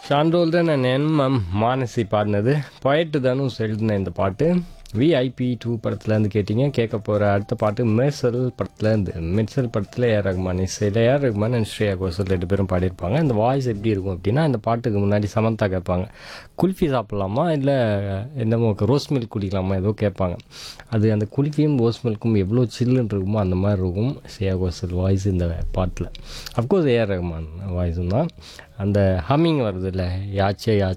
ஷாண்டோல்டன் and nm Manasi பாடினது poet Dhanush எழுதின இந்த பாட்டு விஐபி டூ படத்துலேருந்து கேட்டிங்க கேட்க போகிற அடுத்த பாட்டு மெர்சல் படத்துலேருந்து மெர்சல் படத்தில் ஏஆர் ரஹ்மான் இசையில் ஏஆர் ரஹ்மான் அண்ட் ஸ்ரேயா கோசல் ரெண்டு பேரும் பாடியிருப்பாங்க இந்த வாய்ஸ் எப்படி இருக்கும் அப்படின்னா இந்த பாட்டுக்கு முன்னாடி சமந்தா கேட்பாங்க குல்ஃபி சாப்பிட்லாமா இல்லை என்னமோ ரோஸ் மில்க் குடிக்கலாமா ஏதோ கேட்பாங்க அது அந்த குல்ஃபியும் ரோஸ் மில்க்கும் எவ்வளோ சில்லுன்னு இருக்குமோ அந்த மாதிரி இருக்கும் ஸ்ரேயா கோசல் வாய்ஸ் இந்த பாட்டில் அஃப்கோர்ஸ் ஏஆர் ரஹ்மான் வாய்ஸும் தான் அந்த ஹம்மிங் வருது இல்லை யாச்சே யாச்சே